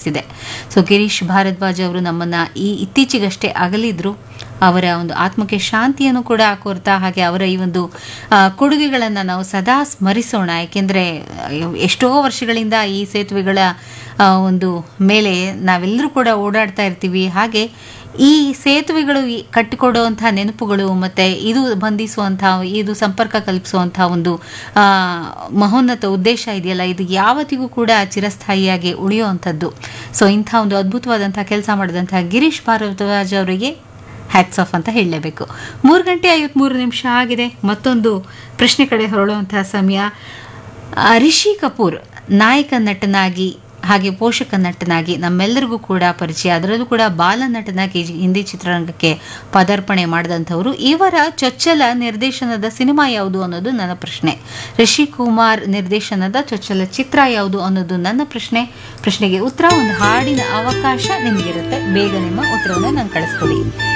ಅನಿಸ್ತಿದೆ ಸೊ ಗಿರೀಶ್ ಭಾರದ್ವಾಜ್ ಅವರು ನಮ್ಮನ್ನ ಈ ಇತ್ತೀಚೆಗಷ್ಟೇ ಅಗಲಿದ್ರು ಅವರ ಒಂದು ಆತ್ಮಕ್ಕೆ ಶಾಂತಿಯನ್ನು ಕೂಡ ಕೋರ್ತಾ ಹಾಗೆ ಅವರ ಈ ಒಂದು ಆ, ಕೊಡುಗೆಗಳನ್ನು ನಾವು ಸದಾ ಸ್ಮರಿಸೋಣ ಯಾಕೆಂದರೆ ಎಷ್ಟೋ ವರ್ಷಗಳಿಂದ ಈ ಸೇತುವೆಗಳ ಆ, ಒಂದು ಮೇಲೆ ನಾವೆಲ್ಲರೂ ಕೂಡ ಓಡಾಡ್ತಾ ಇರ್ತೀವಿ ಹಾಗೆ ಈ ಸೇತುವೆಗಳು ಈ ಕಟ್ಟಿಕೊಡುವಂಥ ನೆನಪುಗಳು ಮತ್ತು ಇದು ಬಂಧಿಸುವಂಥ ಇದು ಸಂಪರ್ಕ ಕಲ್ಪಿಸುವಂಥ ಒಂದು ಆ, ಮಹೋನ್ನತ ಉದ್ದೇಶ ಇದೆಯಲ್ಲ ಇದು ಯಾವತ್ತಿಗೂ ಕೂಡ ಚಿರಸ್ಥಾಯಿಯಾಗಿ ಉಳಿಯುವಂಥದ್ದು ಸೊ ಇಂಥ ಒಂದು ಅದ್ಭುತವಾದಂಥ ಕೆಲಸ ಮಾಡಿದಂಥ ಗಿರೀಶ್ ಭಾರದ್ವಾಜ್ ಅವರಿಗೆ ಹ್ಯಾಟ್ಸ್ ಆಫ್ ಅಂತ ಹೇಳಲೇಬೇಕು ಮೂರು ಗಂಟೆ ಐವತ್ಮೂರು ನಿಮಿಷ ಆಗಿದೆ ಮತ್ತೊಂದು ಪ್ರಶ್ನೆ ಕಡೆ ಹೊರಳುವಂತಹ ಸಮಯ ಆ, ರಿಷಿ ಕಪೂರ್ ನಾಯಕ ನಟನಾಗಿ ಹಾಗೆ ಪೋಷಕ ನಟನಾಗಿ ನಮ್ಮೆಲ್ಲರಿಗೂ ಕೂಡ ಪರಿಚಯ ಅದರಲ್ಲೂ ಕೂಡ ಬಾಲ ನಟನಾಗಿ ಹಿಂದಿ ಚಿತ್ರರಂಗಕ್ಕೆ ಪದಾರ್ಪಣೆ ಮಾಡಿದಂಥವರು ಇವರ ಚೊಚ್ಚಲ ನಿರ್ದೇಶನದ ಸಿನಿಮಾ ಯಾವುದು ಅನ್ನೋದು ನನ್ನ ಪ್ರಶ್ನೆ ರಿಷಿ ಕುಮಾರ್ ನಿರ್ದೇಶನದ ಚೊಚ್ಚಲ ಚಿತ್ರ ಯಾವುದು ಅನ್ನೋದು ನನ್ನ ಪ್ರಶ್ನೆ ಪ್ರಶ್ನೆಗೆ ಉತ್ತರ ಒಂದು ಹಾಡಿನ ಅವಕಾಶ ನಿಮಗಿರುತ್ತೆ ಬೇಗ ನಿಮ್ಮ ಉತ್ತರವನ್ನು ನಾನು ಕಳಿಸ್ಕೊಡಿ